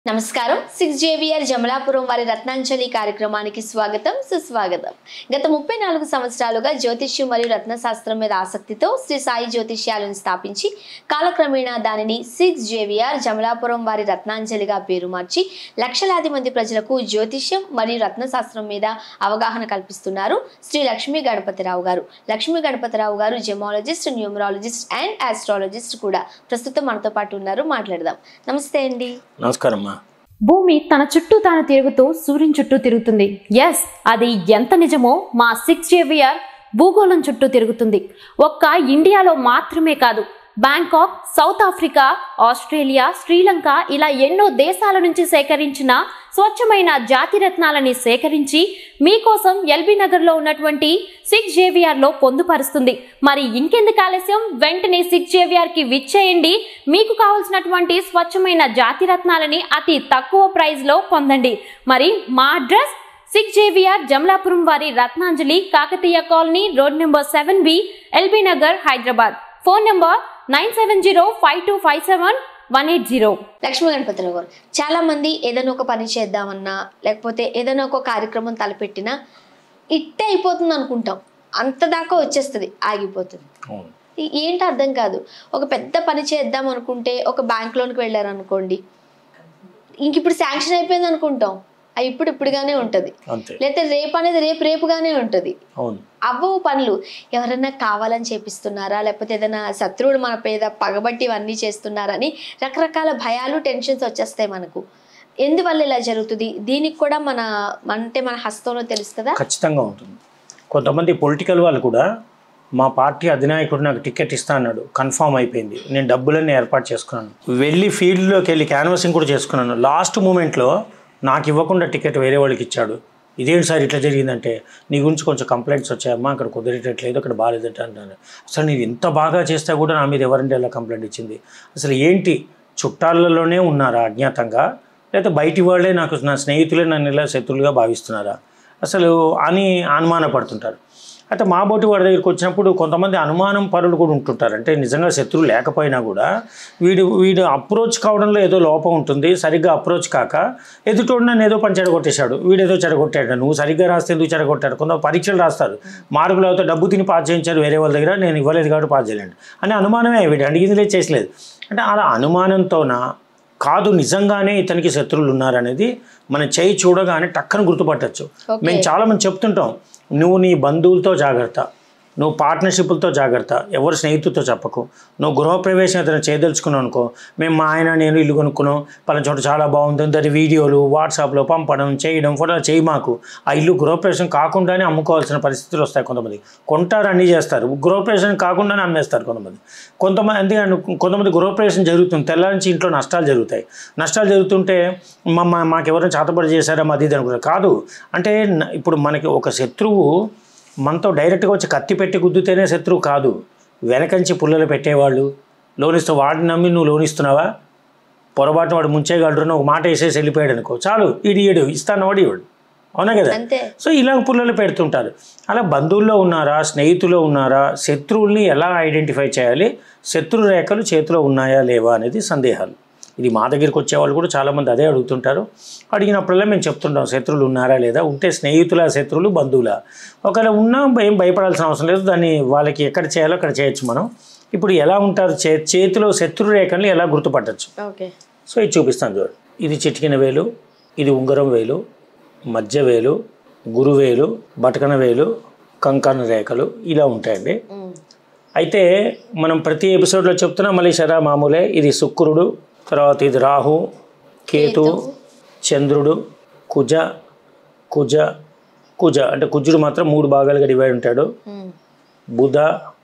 నమస్కారం six JVR Jamalapuram వారి రత్నాంజలి కార్యక్రమానికి స్వాగతం సుస్వాగతం గత ముప్పై నాలుగు సంవత్సరాలుగా జ్యోతిష్యం మరియు రత్నశాస్త్రం మీద ఆసక్తితో శ్రీ సాయి జ్యోతిష్యాలను స్థాపించి కాలక్రమేణా దానిని సిక్స్ జేవిఆర్ జమలాపురం వారి రత్నాంజలిగా పేరు మార్చి లక్షలాది మంది ప్రజలకు జ్యోతిష్యం మరియు రత్నశాస్త్రం మీద అవగాహన కల్పిస్తున్నారు శ్రీ లక్ష్మీ గణపతిరావు గారు లక్ష్మీ గణపతిరావు గారు జెమాలజిస్ట్ న్యూమరాలజిస్ట్ అండ్ ఆస్ట్రాలజిస్ట్ కూడా ప్రస్తుతం మనతో పాటు ఉన్నారు మాట్లాడదాం నమస్తే అండి నమస్కారం అమ్మా భూమి తన చుట్టూ తాను తిరుగుతూ సూర్యుని చుట్టూ తిరుగుతుంది ఎస్ అది ఎంత నిజమో మా సిక్స్ జేవియర్ భూగోళం చుట్టూ తిరుగుతుంది ఒక్క ఇండియాలో మాత్రమే కాదు Bangkok South Africa Australia Sri Lanka ఇలా ఎన్నో దేశాల నుంచి సేకరించిన స్వచ్ఛమైన జాతి రత్నాలని సేకరించి మీకోసం ఎల్బీ నగర్లో ఉన్నటువంటి సిక్స్ జేవిఆర్లో పొందుపరుస్తుంది మరి ఇంకెందుకు ఆలస్యం వెంటనే సిక్స్ జేవిఆర్కి విచ్చేయండి మీకు కావాల్సినటువంటి స్వచ్ఛమైన జాతి రత్నాలని అతి తక్కువ ప్రైస్లో పొందండి మరి మా అడ్రస్ సిక్స్ జేవిఆర్ జమలాపురం వారి Ratnanjali Kakatiya colony road number seven B LB Nagar Hyderabad phone number nine seven zero five two five seven one eight zero Lakshmi Ganapathi Rao గారు చాలా మంది ఏదైనా ఒక పని చేద్దామన్నా లేకపోతే ఏదైనా ఒక కార్యక్రమం తలపెట్టినా ఇట్టే అయిపోతుంది అనుకుంటాం అంత దాకా వచ్చేస్తుంది ఆగిపోతుంది అవును ఈ- ఏంటి అర్థం కాదు ఒక పెద్ద పని చేద్దాం అనుకుంటే ఒక బ్యాంక్ లోన్కి వెళ్ళారు అనుకోండి ఇంక ఇప్పుడు శాంక్షన్ అయిపోయింది అనుకుంటాం అది ఇప్పుడు ఇప్పుడుగానే ఉంటుంది అంతే లేకపోతే రేపు అనేది రేపు రేపుగానే ఉంటుంది అవును అవ్వవు పనులు ఎవరన్నా కావాలని చేపిస్తున్నారా లేకపోతే ఏదైనా శత్రువుడు మన పేద పగబట్టి ఇవన్నీ చేస్తున్నారని రకరకాల భయాలు టెన్షన్స్ వచ్చేస్తాయి మనకు ఎందువల్ల ఇలా జరుగుతుంది దీనికి కూడా మన అంటే మన హస్తంలో తెలుస్తుందా ఖచ్చితంగా ఉంటుంది కొంతమంది పొలిటికల్ వాళ్ళు కూడా మా పార్టీ అధినాయకుడు నాకు టికెట్ ఇస్తా అన్నాడు కన్ఫామ్ అయిపోయింది నేను డబ్బులన్నీ ఏర్పాటు చేసుకున్నాను వెళ్ళి ఫీల్డ్లోకి వెళ్ళి క్యాన్వాసింగ్ కూడా చేసుకున్నాను లాస్ట్ మూమెంట్లో నాకు ఇవ్వకుండా టికెట్ వేరే వాళ్ళకి ఇచ్చాడు ఇదేంటి సార్ ఇట్లా జరిగిందంటే నీ గురించి కొంచెం కంప్లైంట్స్ వచ్చాయమ్మా అక్కడ కుదిరేటట్లేదు అక్కడ బాగాలేదట అంటాను అసలు నీవు ఇంత బాగా చేస్తే కూడా నా మీద ఎవరంటే ఎలా కంప్లైంట్ ఇచ్చింది అసలు ఏంటి చుట్టాలలోనే ఉన్నారా అజ్ఞాతంగా లేకపోతే బయటి వాళ్ళే నాకు నా స్నేహితులే నన్ను ఇలా శత్రువులుగా భావిస్తున్నారా అసలు అని అనుమానపడుతుంటారు అయితే మా బోటి వాడి దగ్గరికి వచ్చినప్పుడు కొంతమంది అనుమానం పరులు కూడా ఉంటుంటారు అంటే నిజంగా శత్రువు లేకపోయినా కూడా వీడు వీడు అప్రోచ్ కావడంలో ఏదో లోపం ఉంటుంది సరిగ్గా అప్రోచ్ కాక ఎదుటోడు నన్ను ఏదో పని చెడగొట్టేశాడు వీడు ఏదో చెడగొట్టాడు నువ్వు సరిగ్గా రాస్తే ఎందుకు చెడగొట్టాడు కొంత పరీక్షలు రాస్తారు మార్కులు అయితే డబ్బు తిని పాస్ చేయించారు వేరే వాళ్ళ దగ్గర నేను ఇవ్వలేదు కాబట్టి పాస్ చేయలేండి అని అనుమానమే వీడు అడిగింది లేదు చేసలేదు అంటే అలా అనుమానంతోన కాదు నిజంగానే ఇతనికి శత్రువులు ఉన్నారనేది మన చేయి చూడగానే టక్కన గుర్తుపట్టచ్చు Okay. మేము చాలామంది చెప్తుంటాం నువ్వు నీ బంధువులతో జాగ్రత్త నువ్వు పార్ట్నర్షిప్లతో జాగ్రత్త ఎవరు స్నేహితులతో చెప్పకు నువ్వు గృహప్రవేశం ఏదైనా చేయదలుచుకున్నావు అనుకో మేము మా ఆయన నేను ఇల్లు కొనుక్కున్నాం పలానా చోట చాలా బాగుంటుంది దాని వీడియోలు వాట్సాప్లో పంపడం చేయడం ఫోటోలు చేయి మాకు ఆ ఇల్లు గృహప్రవేశం కాకుండానే అమ్ముకోవాల్సిన పరిస్థితులు వస్తాయి కొంతమంది కొంటారు అన్నీ చేస్తారు గృహప్రవేశం కాకుండానే అమ్మేస్తారు కొంతమంది కొంతమంది ఎందుకంటే కొంతమంది గృహప్రవేశం జరుగుతుంది తెల్లారి నుంచి ఇంట్లో నష్టాలు జరుగుతాయి నష్టాలు జరుగుతుంటే మా మా- మాకు ఎవరైనా చేతబడి చేశారా మాది ఇది అనుకుంటారు కాదు అంటే న- ఇప్పుడు మనకి ఒక శత్రువు మనతో డైరెక్ట్గా వచ్చి కత్తి పెట్టి గుద్దుతేనే శత్రువు కాదు వెనకంచి పుల్లలు పెట్టేవాళ్ళు లోనిస్తూ వాడిని నమ్మి నువ్వు లోనిస్తున్నావా పొరపాటున వాడు ముంచేయగలరు ఒక మాట వేసేసి వెళ్ళిపోయాడు అనుకో చాలు ఇడి ఇడు ఇస్తాను వాడు ఇవాడు అవునా కదా అంతే సో ఇలా పుల్లలు పెడుతుంటారు అలా బంధువుల్లో ఉన్నారా స్నేహితుల్లో ఉన్నారా శత్రువుల్ని ఎలా ఐడెంటిఫై చేయాలి శత్రు రేఖలు చేతిలో ఉన్నాయా లేవా అనేది సందేహాలు ఇది మా దగ్గరికి వచ్చేవాళ్ళు కూడా చాలామంది అదే అడుగుతుంటారు అడిగినప్పుడల్లా మేము చెప్తుంటాం శత్రువులు ఉన్నారా లేదా ఉంటే స్నేహితుల శత్రువులు బంధువుల ఒకవేళ ఉన్నా ఏం భయపడాల్సిన అవసరం లేదు దాన్ని వాళ్ళకి ఎక్కడ చేయాలో అక్కడ చేయొచ్చు మనం ఇప్పుడు ఎలా ఉంటారు చే చేతిలో శత్రు రేఖల్ని ఎలా గుర్తుపట్టచ్చు ఓకే సో ఇది చూపిస్తాను చూడండి ఇది చిటికిన వేలు ఇది ఉంగరం వేలు మధ్య వేలు గురువేలు బటకన వేలు కంకణ రేఖలు ఇలా ఉంటాయండి అయితే మనం ప్రతి ఎపిసోడ్లో చెప్తున్నా మళ్ళీ శరా మామూలే ఇది శుక్రుడు తర్వాత ఇది రాహు కేతు చంద్రుడు కుజ కుజ కుజ అంటే కుజుడు మాత్రం మూడు భాగాలుగా డివైడ్ ఉంటాడు బుధ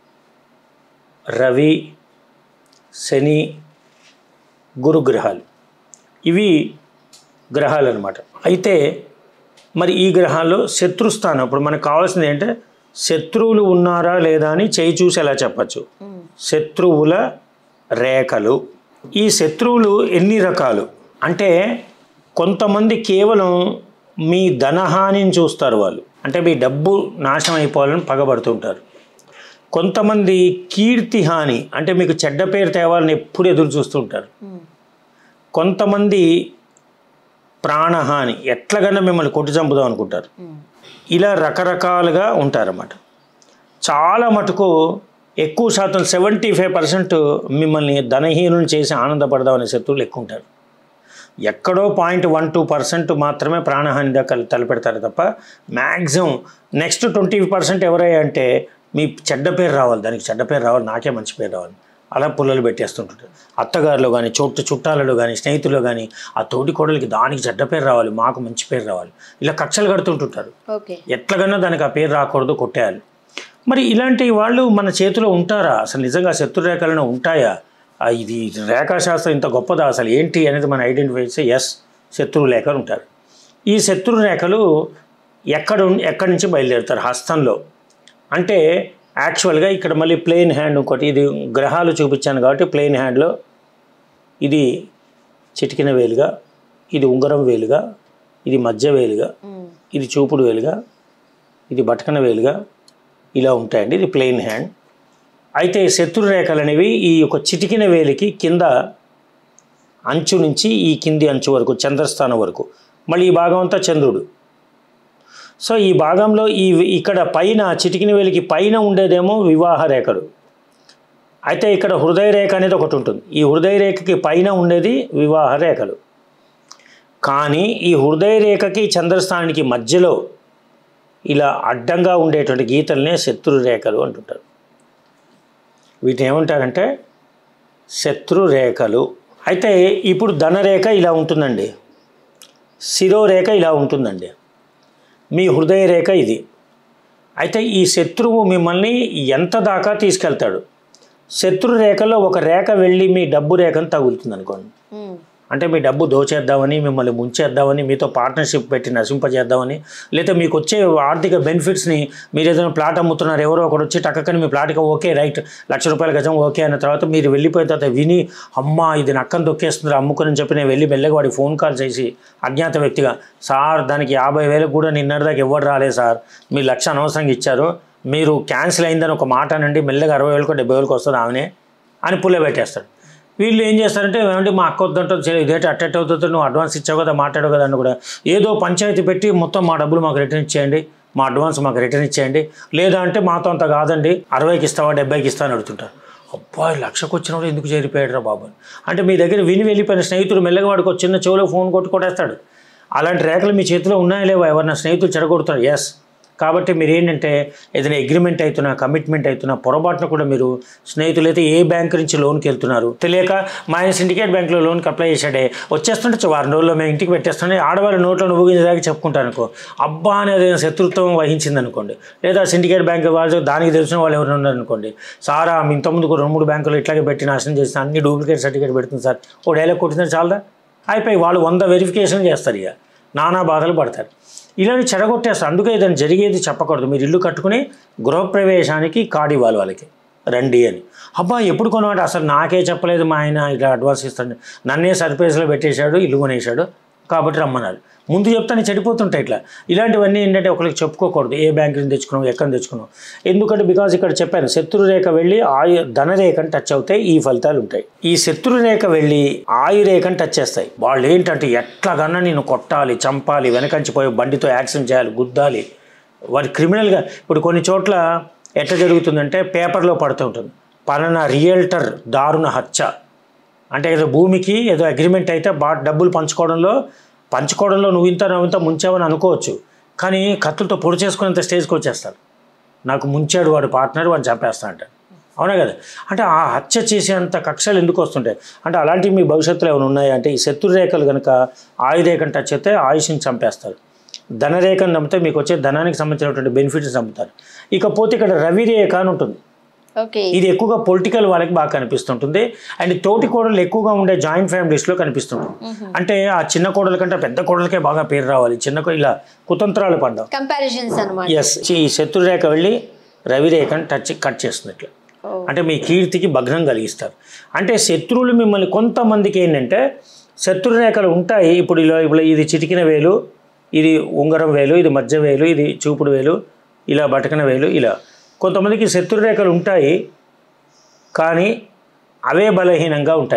రవి శని గురుగ్రహాలు ఇవి గ్రహాలు అనమాట అయితే మరి ఈ గ్రహాల్లో శత్రుస్థానం ఇప్పుడు మనకు కావాల్సింది ఏంటంటే శత్రువులు ఉన్నారా లేదా అని చేయి చూసి ఎలా చెప్పచ్చు శత్రువుల రేఖలు ఈ శత్రువులు ఎన్ని రకాలు అంటే కొంతమంది కేవలం మీ ధనహానిని చూస్తారు వాళ్ళు అంటే మీ డబ్బు నాశనం అయిపోవాలని పగబడుతుంటారు కొంతమంది కీర్తి హాని అంటే మీకు చెడ్డ పేరు తేవాలని ఎప్పుడు ఎదురు చూస్తుంటారు కొంతమంది ప్రాణహాని ఎట్లాగన్నా మిమ్మల్ని కొట్టి చంపుదాం అనుకుంటారు ఇలా రకరకాలుగా ఉంటారన్నమాట చాలా మటుకు ఎక్కువ శాతం సెవెంటీ ఫైవ్ పర్సెంట్ మిమ్మల్ని ధనహీనులు చేసి ఆనందపడదాం అనే శత్రువులు ఎక్కువ ఉంటారు ఎక్కడో పాయింట్ వన్ టూ పర్సెంట్ మాత్రమే ప్రాణహాని దాకా తలపెడతారు తప్ప మ్యాక్సిమం నెక్స్ట్ ట్వంటీ పర్సెంట్ ఎవరయ్యా అంటే మీ చెడ్డ పేరు రావాలి దానికి చెడ్డ పేరు రావాలి నాకే మంచి పేరు రావాలి అలా పుల్లలు పెట్టేస్తుంటారు అత్తగారిలో కానీ చోటు చుట్టాలలో కానీ స్నేహితులు కానీ ఆ తోటి కోడలికి దానికి చెడ్డ పేరు రావాలి మాకు మంచి పేరు రావాలి ఇలా కక్షలు కడుతుంటుంటారు ఓకే ఎట్లాగన్నా దానికి ఆ పేరు రాకూడదు కొట్టేయాలి మరి ఇలాంటి వాళ్ళు మన చేతిలో ఉంటారా అసలు నిజంగా శత్రు రేఖలను ఉంటాయా ఆ ఇది రేఖాశాస్త్రం ఇంత గొప్పదా అసలు ఏంటి అనేది మనం ఐడెంటిఫై చేస్తే ఎస్ శత్రువు రేఖలు ఉంటారు ఈ శత్రు రేఖలు ఎక్కడ ఉన్- ఎక్కడి నుంచి బయలుదేరుతారు హస్తంలో అంటే యాక్చువల్గా ఇక్కడ మళ్ళీ ప్లెయిన్ హ్యాండ్ ఇంకోటి ఇది గ్రహాలు చూపించాను కాబట్టి ప్లెయిన్ హ్యాండ్లో ఇది చిటికిన వేలుగా ఇది ఉంగరం వేలుగా ఇది మధ్య వేలుగా ఇది చూపుడు వేలుగా ఇది బటకన వేలుగా ఇలా ఉంటాయండి ఇది ప్లెయిన్ హ్యాండ్ అయితే శత్రు రేఖలు అనేవి ఈ యొక్క చిటికిన వేలికి కింద అంచు నుంచి ఈ కింది అంచు వరకు చంద్రస్థానం వరకు మళ్ళీ ఈ భాగం అంతా చంద్రుడు సో ఈ భాగంలో ఈ ఇక్కడ పైన చిటికిన వేలికి పైన ఉండేదేమో వివాహ రేఖలు అయితే ఇక్కడ హృదయ రేఖ అనేది ఒకటి ఉంటుంది ఈ హృదయ రేఖకి పైన ఉండేది వివాహ రేఖలు కానీ ఈ హృదయ రేఖకి చంద్రస్థానానికి మధ్యలో ఇలా అడ్డంగా ఉండేటువంటి గీతలనే శత్రు రేఖలు అంటుంటారు వీటిని ఏమంటారంటే శత్రు రేఖలు అయితే ఇప్పుడు ధనరేఖ ఇలా ఉంటుందండి శిరోరేఖ ఇలా ఉంటుందండి మీ హృదయ రేఖ ఇది అయితే ఈ శత్రువు మిమ్మల్ని ఎంత దాకా తీసుకెళ్తాడు శత్రు రేఖలో ఒక రేఖ వెళ్ళి మీ డబ్బు రేఖను తగులుతుంది అనుకోండి అంటే మీ డబ్బు దోచేద్దామని మిమ్మల్ని ముంచేద్దామని మీతో పార్ట్నర్షిప్ పెట్టి నశింపజేద్దామని లేదా మీకు వచ్చే ఆర్థిక బెనిఫిట్స్ని మీరు ఏదైనా ప్లాట్ అమ్ముతున్నారు ఎవరో ఒకరు వచ్చి టక్కని మీ ప్లాట్కి ఓకే రైట్ లక్ష రూపాయల గజం ఓకే అన్న తర్వాత మీరు వెళ్ళిపోయిన తర్వాత విని అమ్మా ఇది నక్కను దొక్కేస్తున్నారు అమ్ముకుని చెప్పి నేను వెళ్ళి మెల్లగా వాడికి ఫోన్ కాల్ చేసి అజ్ఞాత వ్యక్తిగా సార్ దానికి యాభై వేలకు కూడా నిన్నటిదాకా ఎవరు రాలేదు సార్ మీ లక్ష అనవసరంగా ఇచ్చారు మీరు క్యాన్సిల్ అయిందని ఒక మాట అనండి మెల్లగా అరవై వేలకు డెబ్బై వేలకు వస్తుంది ఆమెనే అని పుల్ల పెట్టేస్తాడు వీళ్ళు ఏం చేస్తారంటే ఏమంటే మా అక్క వద్దంటే ఇదేంటి అట్టెట్ అవుతుంది నువ్వు అడ్వాన్స్ ఇచ్చావు కదా మాట్లాడవు కదా అని కూడా ఏదో పంచాయతీ పెట్టి మొత్తం మా డబ్బులు మాకు రిటర్న్ ఇచ్చేయండి మా అడ్వాన్స్ మాకు రిటర్న్ ఇచ్చేయండి లేదా అంటే మాతో అంత కాదండి అరవైకి ఇస్తావా డెబ్బైకి ఇస్తా అని అడుగుతుంటారు అబ్బాయి లక్షకు వచ్చినప్పుడు ఎందుకు చేరిపోయాడు రా బాబు అంటే మీ దగ్గర విని వెళ్ళిపోయిన స్నేహితుడు మెల్లగా వాడికి ఒక చిన్న చెవులో ఫోన్ కొట్టి కొట్టేస్తాడు అలాంటి రేఖలు మీ చేతిలో ఉన్నాయా లేవా ఎవరన్నా స్నేహితులు చెడగొడుతున్నారు ఎస్ కాబట్టి మీరు ఏంటంటే ఏదైనా అగ్రిమెంట్ అవుతున్నా కమిట్మెంట్ అవుతున్నా పొరపాటున కూడా మీరు స్నేహితులు అయితే ఏ బ్యాంక్ నుంచి లోన్కి వెళ్తున్నారు తెలియక మా ఆయన సిండికేట్ బ్యాంక్లో లోన్కి అప్లై చేశాడే వచ్చేస్తుంటే వారం రోజుల్లో మేము ఇంటికి పెట్టేస్తుంటే ఆడవాళ్ళ నోట్లో నువ్వుగించేదాకా చెప్పుకుంటాను అనుకో అబ్బా అనేది శత్రుత్వం వహించింది అనుకోండి లేదా సిండికేట్ బ్యాంక్ వాళ్ళు దానికి తెలిసిన వాళ్ళు ఎవరైనా ఉన్నారనుకోండి సారా మీ ఇంతకుముందుకు రెండు మూడు బ్యాంకులు ఇట్లాగే పెట్టి నాశనం చేసిన అన్ని డూప్లికేట్ సర్టిఫికేట్ పెడుతుంది సార్ ఓ డైలాగ్ కొట్టిందని చాలదా అయిపోయి వాళ్ళు వంద వెరిఫికేషన్ చేస్తారు ఇక నానా బాధలు పడతారు ఇలాంటి చెడగొట్టేస్తారు అందుకే ఇదని జరిగేది చెప్పకూడదు మీరు ఇల్లు కట్టుకుని గృహప్రవేశానికి కార్డు ఇవ్వాలి వాళ్ళకి రండి అని అబ్బా ఎప్పుడు కొనవాడు అసలు నాకే చెప్పలేదు మా ఆయన ఇలా అడ్వాన్స్ ఇస్తాడు నన్నే సర్ప్రైజ్లో పెట్టేశాడు ఇల్లు కొనేశాడు కాబట్టి రమ్మన్నారు ముందు చెప్తానే చెడిపోతుంటాయి ఇట్లా ఇలాంటివన్నీ ఏంటంటే ఒకరికి చెప్పుకోకూడదు ఏ బ్యాంక్ నుంచి తెచ్చుకున్నాం ఎక్కడ తెచ్చుకున్నాం ఎందుకంటే బికాజ్ ఇక్కడ చెప్పాను శత్రు రేఖ వెళ్ళి ఆయు ధనరేఖను టచ్ అవుతాయి ఈ ఫలితాలు ఉంటాయి ఈ శత్రు రేఖ వెళ్ళి ఆయురేఖను టచ్ చేస్తాయి వాళ్ళు ఏంటంటే ఎట్లాగన్నా నేను కొట్టాలి చంపాలి వెనకంచి పోయి బండితో యాక్సిడెంట్ చేయాలి గుద్దాలి వారి క్రిమినల్గా ఇప్పుడు కొన్ని చోట్ల ఎట్లా జరుగుతుందంటే పేపర్లో పడుతూ ఉంటుంది పలానా రియల్టర్ దారుణ హత్య అంటే ఏదో భూమికి ఏదో అగ్రిమెంట్ అయితే బా డబ్బులు పంచుకోవడంలో పంచుకోవడంలో నువ్వు ఇంత నువ్వు ఇంత ముంచావని అనుకోవచ్చు కానీ కత్తులతో పొడి చేసుకునేంత స్టేజ్కి వచ్చేస్తాడు నాకు ముంచాడు వాడు పార్ట్నర్ వాడిని చంపేస్తా అంటాడు అవునా కదా అంటే ఆ హత్య చేసేంత కక్షలు ఎందుకు వస్తుంటాయి అంటే అలాంటివి మీ భవిష్యత్తులో ఏమైనా ఉన్నాయా అంటే ఈ శత్రు రేఖలు కనుక ఆయురేఖను టచ్ అయితే ఆయుష్ని చంపేస్తారు ధనరేఖను నమ్మితే మీకు వచ్చే ధనానికి సంబంధించినటువంటి బెనిఫిట్స్ చంపుతారు ఇకపోతే ఇక్కడ రవి రేఖ అని ఉంటుంది ఓకే ఇది ఎక్కువగా పొలిటికల్ వాళ్ళకి బాగా కనిపిస్తుంటుంది అండ్ తోటి కోడలు ఎక్కువగా ఉండే జాయింట్ ఫ్యామిలీస్లో కనిపిస్తుంటుంది అంటే ఆ చిన్న కోడల కంటే పెద్ద కోడలకే బాగా పేరు రావాలి చిన్న కో- ఇలా కుతంత్రాలు పడ్డాం కంపారిజన్స్ అనమాట ఎస్ ఈ శత్రురేఖ వెళ్ళి రవిరేఖను టచ్ కట్ చేస్తుంది ఇట్లా ఓ. అంటే మీ కీర్తికి భగ్నం కలిగిస్తారు అంటే శత్రువులు మిమ్మల్ని కొంతమందికి ఏంటంటే శత్రురేఖలు ఉంటాయి ఇప్పుడు ఇలా ఇప్పుడు ఇది చిటికిన వేలు ఇది ఉంగరం వేలు ఇది మధ్య వేలు ఇది చూపుడు వేలు ఇలా బటకన వేలు ఇలా కొంతమందికి శత్రురేఖలు ఉంటాయి కానీ అవే బలహీనంగా ఉంటాయి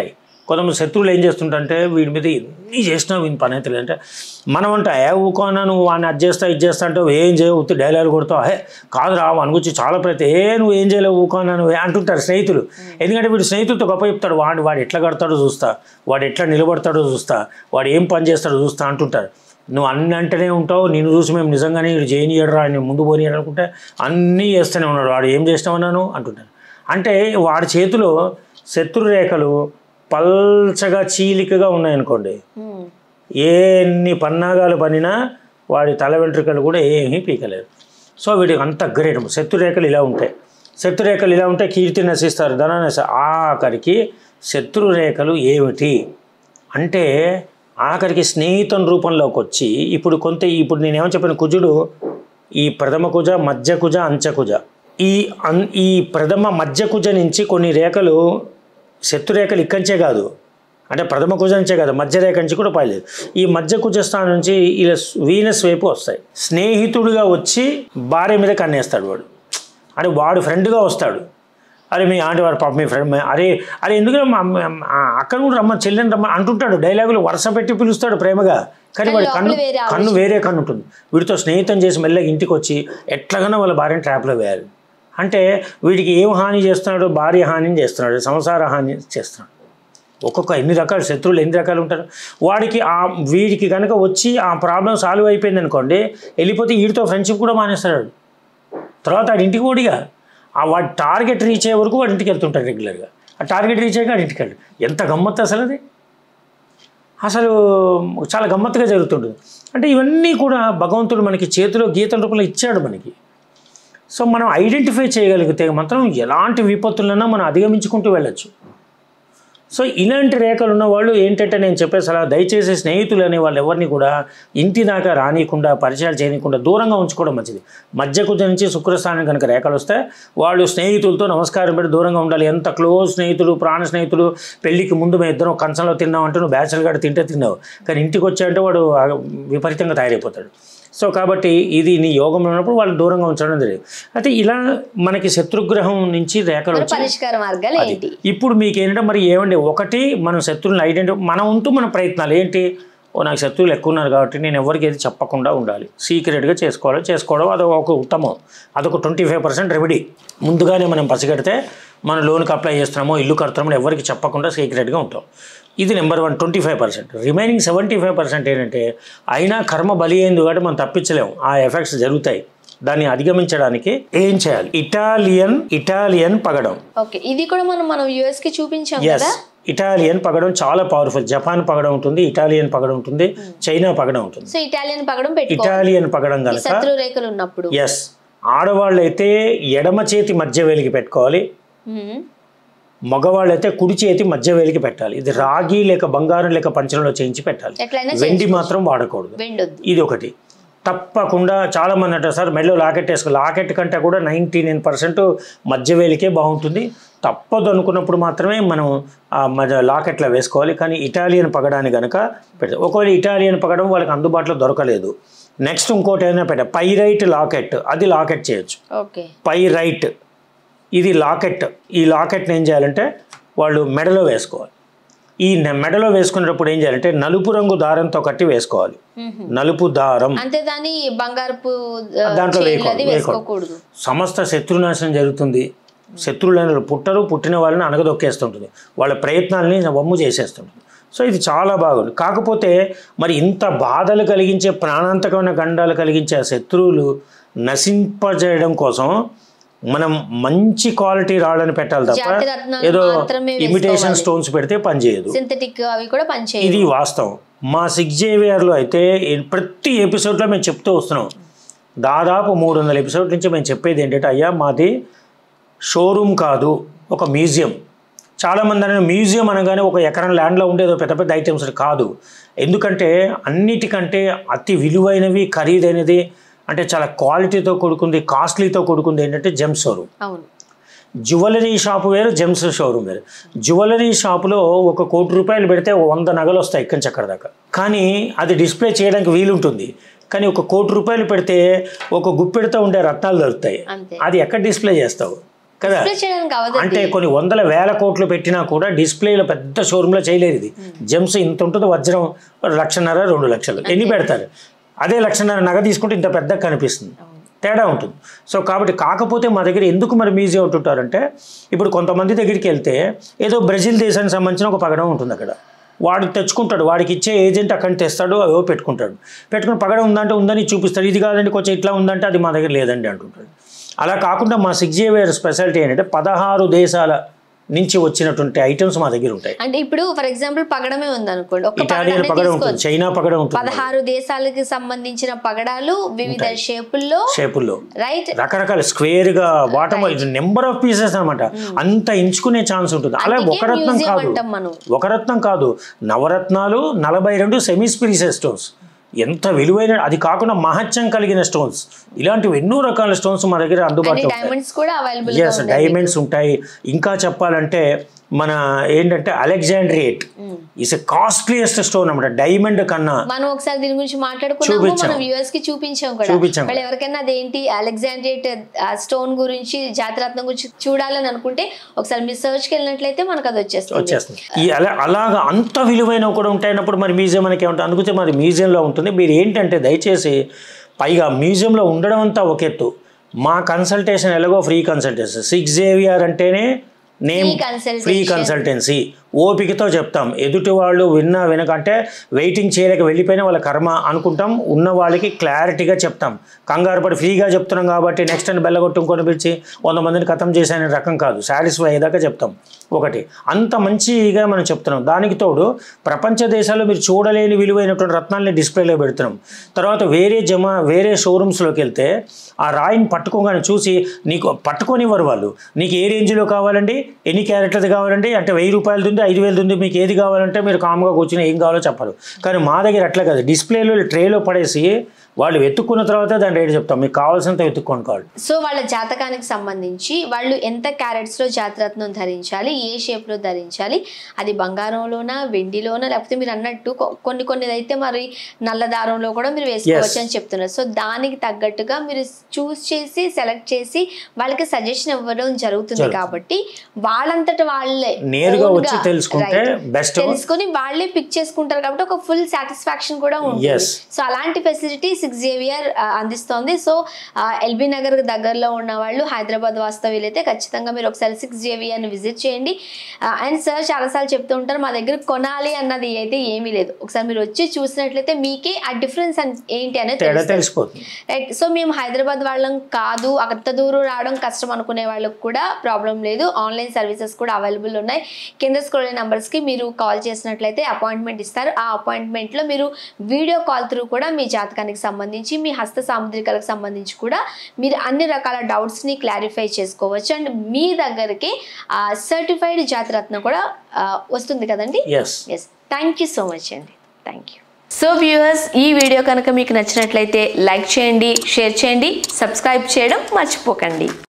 కొంతమంది శత్రువులు ఏం చేస్తుంటారంటే వీడి మీద ఎన్ని చేసినా వీని పని అయితే లేదంటే మనం అంటే ఏ ఊకోనా నువ్వు వాడిని అది చేస్తా ఇది చేస్తా అంటే ఏం చేయవు ఉత్తి డైలాగ్ కొడతావు హే కాదురా వాని గురించి చాలా ప్రయత్నం ఏ నువ్వు ఏం చేయలేవు ఊకోనా నువ్వు అంటుంటారు స్నేహితులు ఎందుకంటే వీడు స్నేహితులతో గొప్ప చెప్తాడు వాడు వాడు ఎట్లా కడతాడో చూస్తా వాడు ఎట్లా నిలబడతాడో చూస్తా వాడు ఏం పని చేస్తాడో చూస్తా అంటుంటారు నువ్వు అన్ని అంటేనే ఉంటావు నేను చూసి మేము నిజంగానే వీడు చేయనియడరా ఆయన ముందు పోనీయడు అనుకుంటే అన్నీ చేస్తూనే ఉన్నాడు వాడు ఏం చేసినావన్నాను అంటుంటారు అంటే వాడి చేతిలో శత్రు రేఖలు పల్చగా చీలికగా ఉన్నాయనుకోండి ఉమ్. ఎన్ని పన్నాగాలు పనినా వాడి తల వెంట్రుకలు కూడా ఏమీ పీకలేదు సో వీడికి అంత గ్రేట్ శత్రురేఖలు ఇలా ఉంటాయి శత్రురేఖలు ఇలా ఉంటే కీర్తి నశిస్తారు ధన నశ ఆఖరికి శత్రురేఖలు ఏమిటి అంటే ఆఖరికి స్నేహితం రూపంలోకి వచ్చి ఇప్పుడు కొంత ఇప్పుడు నేనేమో చెప్పిన కుజుడు ఈ ప్రథమ కుజ మధ్య కుజ అంచకుజ ఈ అన్ ఈ ప్రథమ మధ్య కుజ నుంచి కొన్ని రేఖలు శత్రురేఖలు ఇక్కంచే కాదు అంటే ప్రథమ కుజ నుంచే కాదు మధ్య రేఖ నుంచి కూడా పైలేదు ఈ మధ్య కుజ స్థానం నుంచి ఇలా వీనస్ వైపు వస్తాయి స్నేహితుడిగా వచ్చి భార్య మీద కన్నేస్తాడు వాడు అంటే వాడు ఫ్రెండ్గా వస్తాడు అరే మీ ఆంటీ వాడు పాప మీ ఫ్రెండ్ అరే అరే ఎందుకు అక్కడ కూడా రమ్మ చెల్లెని రమ్మ అంటుంటాడు డైలాగులు వరుస పెట్టి పిలుస్తాడు ప్రేమగా కానీ వాడి కన్ను లోపల వేరే కన్ను వేరే కన్ను ఉంటుంది వీడితో స్నేహితం చేసి మెల్లగా ఇంటికి వచ్చి ఎట్లాగైనా వాళ్ళ భార్యని ట్రాప్లో వేయాలి అంటే వీడికి ఏం హాని చేస్తున్నాడు భార్య హాని చేస్తున్నాడు సంసార హాని చేస్తున్నాడు ఒక్కొక్క ఎన్ని రకాల శత్రువులు ఎన్ని రకాలు ఉంటారు వాడికి ఆ వీడికి కనుక వచ్చి ఆ ప్రాబ్లం సాల్వ్ అయిపోయింది అనుకోండి వెళ్ళిపోతే వీడితో ఫ్రెండ్షిప్ కూడా మానేస్తాడు తర్వాత ఆడి ఇంటికి ఓడిగా ఆ వాడి టార్గెట్ రీచ్ అయ్యే వరకు వాడి ఇంటికి వెళ్తుంటాడు రెగ్యులర్గా ఆ టార్గెట్ రీచ్ అయ్యాక వాడి ఇంటికి వెళ్ళి ఎంత గమ్మత్తు అసలు అది అసలు చాలా గమ్మత్తుగా జరుగుతుంటుంది అంటే ఇవన్నీ కూడా భగవంతుడు మనకి చేతిలో గీతల రూపంలో ఇచ్చాడు మనకి సో మనం ఐడెంటిఫై చేయగలిగితే మాత్రం ఎలాంటి విపత్తులన్నా మనం అధిగమించుకుంటూ వెళ్ళొచ్చు సో ఇలాంటి రేఖలు ఉన్న వాళ్ళు ఏంటంటే నేను చెప్పే సలహా దయచేసి స్నేహితులు అనే వాళ్ళు ఎవరిని కూడా ఇంటి దాకా రానియకుండా పరిచయాలు చేయనీయకుండా దూరంగా ఉంచుకోవడం మంచిది మధ్య కుజ నుంచి శుక్రస్థానం కనుక రేఖలు వస్తే వాళ్ళు స్నేహితులతో నమస్కారం పెట్టి దూరంగా ఉండాలి ఎంత క్లోజ్ స్నేహితులు ప్రాణ స్నేహితులు పెళ్ళికి ముందు మేము ఇద్దరం కంచంలో తిన్నాం అంటే నువ్వు బ్యాచులర్ గడ తింటే తిన్నావు కానీ ఇంటికి వచ్చాయంటే వాడు ఆ విపరీతంగా తయారైపోతాడు సో కాబట్టి ఇది నీ యోగంలో ఉన్నప్పుడు వాళ్ళు దూరంగా ఉంచడం జరిగింది అయితే ఇలా మనకి శత్రుగ్రహం నుంచి రేఖలు మరి వచ్చి పరిష్కార మార్గాలు ఏంటి ఇప్పుడు మీకు ఏంటంటే మరి ఏమండి ఒకటి మనం శత్రువులను ఐడెంటిఫై మన వంతు మన ప్రయత్నాలు ఏంటి ఓ నాకు శత్రువులు ఎక్కువ ఉన్నారు కాబట్టి నేను ఎవరికి ఏది చెప్పకుండా ఉండాలి సీక్రెట్గా చేసుకోవాలి చేసుకోవడం అది ఒక ఉత్తమం అదొక ట్వంటీ ఫైవ్ పర్సెంట్ రెమెడీ ముందుగానే మనం పసిగడితే మన లోన్కి అప్లై చేస్తున్నామో ఇల్లు కడుతున్నామో ఎవరికి చెప్పకుండా సీక్రెట్గా ఉంటాం ఇది number one twenty five percent remaining seventy five percent ఏంటంటే అయినా కర్మ బలి అయింది కాబట్టి మనం తప్పించలేము ఆ ఎఫెక్ట్స్ జరుగుతాయి దాన్ని అధిగమించడానికి ఏం చేయాలి ఇటాలియన్ ఇటాలియన్ పగడం ఓకే ఇది కూడా మనం మనం యుఎస్ కి చూపించాం ఎస్ కదా ఇటాలియన్ పగడం చాలా పవర్ఫుల్ జపాన్ పగడం ఉంటుంది ఇటాలియన్ పగడం ఉంటుంది చైనా పగడం ఉంటుంది సో ఇటాలియన్ పగడం పెట్టుకోవాలి ఇటాలియన్ పగడం ఈ కనుక శత్రు రేఖలు ఉన్నప్పుడు ఎస్ ఆడవాళ్ళు అయితే ఎడమ చేతి మధ్య వేలికి పెట్టుకోవాలి మ్మ్. మగవాళ్ళు అయితే కుడి చేతి మధ్య వేలికి పెట్టాలి ఇది రాగి లేక బంగారం లేక పంచలంలో చేయించి పెట్టాలి ఎట్లయినా వెండి మాత్రం వాడకూడదు వెండొద్దు ఇది ఒకటి తప్పకుండా చాలా మంది అంటారు సార్ మెడలో లాకెట్ వేసుకో లాకెట్ కంటే కూడా నైంటీ నైన్ పర్సెంట్ మధ్య వేలికే బాగుంటుంది తప్పదు అనుకున్నప్పుడు మాత్రమే మనం ఆ మధ్య లాకెట్లో వేసుకోవాలి కానీ ఇటాలియన్ పగడాన్ని కనుక పెడతాం ఒకవేళ ఇటాలియన్ పగడం వాళ్ళకి అందుబాటులో దొరకలేదు నెక్స్ట్ ఇంకోటి ఏదైనా పెట్ట పైరైట్ లాకెట్ అది లాకెట్ చేయొచ్చు ఓకే పైరైట్ ఇది లాకెట్ ఈ లాకెట్ని ఏం చేయాలంటే వాళ్ళు మెడలో వేసుకోవాలి ఈ నె- మెడలో వేసుకునేటప్పుడు ఏం చేయాలంటే నలుపు రంగు దారంతో కట్టి వేసుకోవాలి మ్మ్. నలుపు దారం అంతే దాని బంగారపు ఆ, దాంట్లో చైన్లు వేయకూడదు, అది వేయకూడదు. వేసుకోకూడదు సమస్త శత్రునాశనం జరుగుతుంది శత్రువులను పుట్టరు పుట్టిన వాళ్ళని అనగదొక్కేస్తుంటుంది వాళ్ళ ప్రయత్నాలని వమ్ము చేసేస్తుంటుంది సో ఇది చాలా బాగుంది కాకపోతే మరి ఇంత బాధలు కలిగించే ప్రాణాంతకమైన గండాలు కలిగించే ఆ శత్రువులు నశింపజేయడం కోసం మనం మంచి క్వాలిటీ రాళ్ళని పెట్టాలి తప్ప జాతి రత్నాలు ఏదో మాత్రమే ఇమిటేషన్ వేసుకోవాలి. స్టోన్స్ పెడితే పనిచేయదు సింథటిక్ అవి కూడా పనిచేయవు ఇది వాస్తవం మా సిక్స్ జేవిఆర్లో అయితే ఏ- ప్రతి ఎపిసోడ్లో మేము చెప్తూ వస్తున్నాం దాదాపు మూడు వందల ఎపిసోడ్ నుంచి మేము చెప్పేది ఏంటంటే అయ్యా మాది షోరూమ్ కాదు ఒక మ్యూజియం చాలామంది అనే మ్యూజియం అనగానే ఒక ఎకరం ల్యాండ్లో ఉండేదో పెద్ద పెద్ద ఐటమ్స్ కాదు ఎందుకంటే అన్నిటికంటే అతి విలువైనవి ఖరీదైనది అంటే చాలా క్వాలిటీతో కూడుకుంది కాస్ట్లీతో కూడుకుంది ఏంటంటే జెమ్ షోరూమ్ అవును జ్యువెలరీ షాప్ వేరు జెమ్స్ షోరూమ్ వేరు జ్యువెలరీ షాపులో ఒక కోటి రూపాయలు పెడితే ఓ వంద నగలు వస్తాయి ఇక్కడి నుంచి అక్కడ దాకా కానీ అది డిస్ప్లే చేయడానికి వీలుంటుంది కానీ ఒక కోటి రూపాయలు పెడితే ఒక గుప్పెడితో ఉండే రత్నాలు దొరుకుతాయి అంతే అది ఎక్కడ డిస్ప్లే చేస్తావు కదా Display చేయడానికి అవదండి అంటే కొన్ని వందల వేల కోట్లు పెట్టినా కూడా డిస్ప్లేలో పెద్ద షోరూంలో చేయలేదు ఇది జెమ్స్ ఇంత ఉంటుంది వజ్రం లక్షన్నర రెండు లక్షలు ఎన్ని పెడతారు అదే లక్షన్నర నగ తీసుకుంటే ఇంత పెద్దగా కనిపిస్తుంది తేడా ఉంటుంది సో కాబట్టి కాకపోతే మా దగ్గర ఎందుకు మరి మ్యూజియం ఉంటుంటారంటే ఇప్పుడు కొంతమంది దగ్గరికి వెళ్తే ఏదో బ్రెజిల్ దేశానికి సంబంధించిన ఒక పగడం ఉంటుంది అక్కడ వాడు తెచ్చుకుంటాడు వాడికి ఇచ్చే ఏజెంట్ అక్కడ తెస్తాడు అవేవో పెట్టుకుంటాడు పెట్టుకుని పగడం ఉందంటే ఉందని చూపిస్తాడు ఇది కాదండి కొంచెం ఇట్లా ఉందంటే అది మా దగ్గర లేదండి అంటుంటాడు అలా కాకుండా మా సిక్స్ జేవియర్ స్పెషాలిటీ ఏంటంటే పదహారు దేశాల నుంచి వచ్చినటువంటి ఐటమ్స్ మా దగ్గర ఉంటాయి అంటే ఇప్పుడు ఫర్ ఎగ్జాంపుల్ పగడమే ఉంది అనుకోండి ఒక ఇటాలియన్ పగడాన్ని పగడం ఉంటుంది తీసుకోవచ్చు చైనా పగడం ఉంటుంది పదహారు దేశాలకు సంబంధించిన పగడాలు వివిధ షేపుల్లో షేపుల్లో రైట్ రకరకాల స్క్వేర్ గా బాటమ్ నెంబర్ ఆఫ్ పీసెస్ అన్నమాట అంత ఎంచుకునే ఛాన్స్ ఉంటుంది అలా అందుకే ఒక రత్నం museum కాదు అంటాం మనం. ఒక రత్నం కాదు నవరత్నాలు నలభై రెండు సెమీ స్పిరిసెస్ స్టోన్స్ ఎంత విలువైన అది కాకుండా మహత్యం కలిగిన స్టోన్స్ ఇలాంటివి ఎన్నో రకాల స్టోన్స్ మా దగ్గర అండ్ అందుబాటులో ఉంటాయి డైమండ్స్ కూడా అవైలబుల్ ఎస్ డైమండ్స్ ఉంటాయి ఇంకా చెప్పాలంటే మన ఏంటంటే alexandrite is a costliest stone అనమాట డైమండ్ కన్నా మనం ఒకసారి దీని గురించి మాట్లాడుకున్నాము చూపించాం. మనం వ్యూవర్స్ కి చూపించాం కూడా చూపించాం. వాళ్ళు ఎవరికైనా అదేంటి అలెగ్జాండ్రేట్ స్టోన్ గురించి జాతిరత్నం గురించి చూడాలని అనుకుంటే ఒకసారి మీ సెర్చ్ కి వెళ్ళినట్లయితే మనకు అది వచ్చేస్తుంది వచ్చేస్తుంది ఈ అలా అలాగా అంత విలువైనవి కూడా ఉంటాయినప్పుడు మరి మ్యూజియం మనకి ఏమంటుంది అందుకే మరి మ్యూజియంలో ఉంటుంది మీరు ఏంటంటే దయచేసి పైగా మ్యూజియంలో ఉండడం అంతా ఒక ఎత్తు మా కన్సల్టేషన్ ఎలాగో ఫ్రీ కన్సల్టేషన్ సిక్స్ జేవిఆర్ అంటేనే name Free consultation. Free consultancy ఓపికతో చెప్తాం ఎదుటి వాళ్ళు విన్నా వినకంటే వెయిటింగ్ చేయలేక వెళ్ళిపోయిన వాళ్ళ కర్మ అనుకుంటాం ఉన్న వాళ్ళకి క్లారిటీగా చెప్తాం కంగారు పడి ఫ్రీగా చెప్తున్నాం కాబట్టి నెక్స్ట్ అని బెల్లగొట్టు ఇంకొని పిలిచి వంద మందిని ఖతం చేసే రకం కాదు సాటిస్ఫై అయ్యేదాకా చెప్తాం ఒకటి అంత మంచిగా మనం చెప్తున్నాం దానికి తోడు ప్రపంచ దేశాల్లో మీరు చూడలేని విలువైనటువంటి రత్నాల్ని డిస్ప్లేలో పెడుతున్నాం తర్వాత వేరే జమ వేరే షోరూమ్స్లోకి వెళ్తే ఆ రాయిని పట్టుకోగానే చూసి నీకు పట్టుకోనివ్వరు వాళ్ళు నీకు ఏ రేంజ్లో కావాలండి ఎన్ని క్యారెట్లది కావాలండి అంటే వెయ్యి రూపాయలది ఉంది ఐదు వేలది ఉంది మీకు ఏది కావాలంటే మీరు కామ్గా కూర్చుని ఏం కావాలో చెప్పరు కానీ మా దగ్గర అట్లా కాదు డిస్ప్లేలో ట్రేలో పడేసి వాళ్ళు వెతుక్కున్న తర్వాత దాని రేటు చెప్తాం మీకు కావాల్సినంత వెతుక్కొని కావాలి సో వాళ్ళ జాతకానికి సంబంధించి వాళ్ళు ఎంత క్యారెట్స్ లో జాతిరత్నం ధరించాలి ఏ షేప్ లో ధరించాలి అది బంగారంలోనా వెండిలోనా లేకపోతే మీరు అన్నట్టు కొ- కొన్ని కొన్ని అయితే మరి నల్ల దారంలో కూడా మీరు వేసుకోవచ్చు అని చెప్తున్నారు సో దానికి తగ్గట్టుగా మీరు చూస్ చేసి సెలెక్ట్ చేసి వాళ్ళకి సజెషన్ ఇవ్వడం జరుగుతుంది కాబట్టి వాళ్ళంతట వాళ్ళే నేరుగా own వచ్చి గా, తెలుసుకుంటే right, best. తెలుసుకొని వాళ్ళే పిక్ చేసుకుంటారు కాబట్టి ఒక ఫుల్ సాటిస్ఫాక్షన్ కూడా ఉంటుంది Yes. సో అలాంటి ఫెసిలిటీ సిక్స్ జేవియర్ అందిస్తోంది సో ఎల్బీ నగర్ దగ్గరలో ఉన్న వాళ్ళు హైదరాబాద్ వాస్తవ్యులైతే ఖచ్చితంగా మీరు ఒకసారి సిక్స్ జేవియర్ని విజిట్ చేయండి అండ్ సార్ చాలాసార్లు చెప్తూ ఉంటారు మా దగ్గర కొనాలి అన్నది అయితే ఏమీ లేదు ఒకసారి మీరు వచ్చి చూసినట్లయితే మీకే ఆ డిఫరెన్స్ ఏంటి అనేది తేడా తెలుస్తుంది తెలిసిపోతుంది రైట్ సో మేము హైదరాబాద్ వాళ్ళం కాదు అంత దూరం రావడం కష్టం అనుకునే వాళ్ళకి కూడా ప్రాబ్లం లేదు ఆన్లైన్ సర్వీసెస్ కూడా అవైలబుల్ ఉన్నాయి కింద స్క్రోల్ నెంబర్స్కి మీరు కాల్ చేసినట్లయితే అపాయింట్మెంట్ ఇస్తారు ఆ అపాయింట్మెంట్లో మీరు వీడియో కాల్ త్రూ కూడా మీ జాతకానికి సంబంధించి మీ హస్త సాముద్రికలకు సంబంధించి కూడా మీరు అన్ని రకాల డౌట్స్ని క్లారిఫై చేసుకోవచ్చు అండ్ మీ దగ్గరికి సర్టిఫైడ్ జాతిరత్న కూడా ఆ, వస్తుంది కదండి yes yes thank you so much అండి థ్యాంక్ యూ సో వ్యూవర్స్ ఈ వీడియో కనుక మీకు నచ్చినట్లయితే లైక్ చేయండి షేర్ చేయండి సబ్స్క్రైబ్ చేయడం మర్చిపోకండి